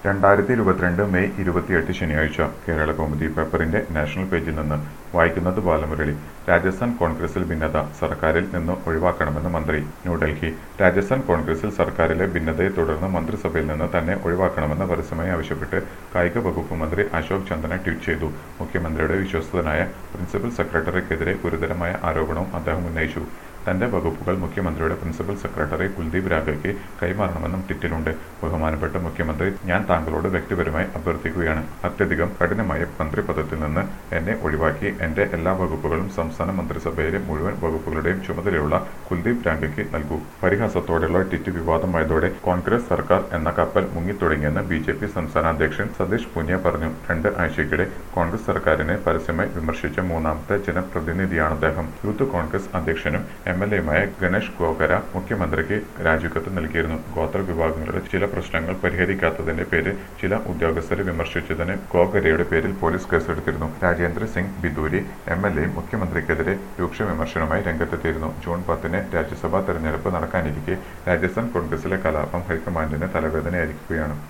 രണ്ടായിരത്തി ഇരുപത്തിരണ്ട് മെയ് ഇരുപത്തിയെട്ട് ശനിയാഴ്ച കേരള കൗമുദി പേപ്പറിന്റെ നാഷണൽ പേജിൽ നിന്ന് വായിക്കുന്നത് ബാലമുരളി രാജസ്ഥാൻ കോൺഗ്രസിൽ ഭിന്നത സർക്കാരിൽ നിന്ന് ഒഴിവാക്കണമെന്ന് മന്ത്രി ന്യൂഡൽഹി രാജസ്ഥാൻ കോൺഗ്രസിൽ സർക്കാരിലെ ഭിന്നതയെ തുടർന്ന് മന്ത്രിസഭയിൽ നിന്ന് തന്നെ ഒഴിവാക്കണമെന്ന് പരസ്യമായി ആവശ്യപ്പെട്ട് കായിക വകുപ്പ് മന്ത്രി അശോക് ചന്ദന ട്വീറ്റ് ചെയ്തു മുഖ്യമന്ത്രിയുടെ വിശ്വസ്തനായ പ്രിൻസിപ്പൽ സെക്രട്ടറിക്കെതിരെ ഗുരുതരമായ ആരോപണവും അദ്ദേഹം ഉന്നയിച്ചു തന്റെ വകുപ്പുകൾ മുഖ്യമന്ത്രിയുടെ പ്രിൻസിപ്പൽ സെക്രട്ടറി കുൽദീപ് രാഘയ്ക്ക് കൈമാറണമെന്നും ട്വിറ്റിലുണ്ട് ബഹുമാനപ്പെട്ട മുഖ്യമന്ത്രി ഞാൻ താങ്കളോട് വ്യക്തിപരമായി അഭ്യർത്ഥിക്കുകയാണ് അത്യധികം കഠിനമായ മന്ത്രിപദത്തിൽ നിന്ന് എന്നെ ഒഴിവാക്കി എന്റെ എല്ലാ വകുപ്പുകളും സംസ്ഥാന മന്ത്രിസഭയിലെ മുഴുവൻ വകുപ്പുകളുടെയും ചുമതലയുള്ള കുൽദീപ് രാഘയ്ക്ക് നൽകൂ പരിഹാസത്തോടെയുള്ള ട്വിറ്റ് വിവാദമായതോടെ കോൺഗ്രസ് സർക്കാർ എന്ന കപ്പൽ മുങ്ങിത്തുടങ്ങിയെന്ന് ബി ജെ പി സംസ്ഥാന അധ്യക്ഷൻ സതീഷ് പൂനിയ പറഞ്ഞു രണ്ട് ആഴ്ചയ്ക്കിടെ കോൺഗ്രസ് സർക്കാരിനെ പരസ്യമായി വിമർശിച്ച മൂന്നാമത്തെ ജനപ്രതിനിധിയാണ് അദ്ദേഹം യൂത്ത് കോൺഗ്രസ് അധ്യക്ഷനും എം എൽ എയുമായ ഗണേഷ് ഗോകര മുഖ്യമന്ത്രിക്ക് രാജിക്കത്ത് നൽകിയിരുന്നു ഗോത്ര വിഭാഗങ്ങളുടെ ചില പ്രശ്നങ്ങൾ പരിഹരിക്കാത്തതിന്റെ പേരിൽ ചില ഉദ്യോഗസ്ഥരെ വിമർശിച്ചതിന് ഗോകരയുടെ പേരിൽ പോലീസ് കേസെടുത്തിരുന്നു രാജേന്ദ്ര സിംഗ് ബിദൂരി എം എൽ എയും മുഖ്യമന്ത്രിക്കെതിരെ രൂക്ഷ വിമർശനവുമായി രംഗത്തെത്തിയിരുന്നു ജൂൺ പത്തിന് രാജ്യസഭാ തെരഞ്ഞെടുപ്പ് നടക്കാനിരിക്കെ രാജസ്ഥാൻ കോൺഗ്രസിലെ കലാപം ഹൈക്കമാൻഡിന് തലവേദനയായിരിക്കുകയാണ്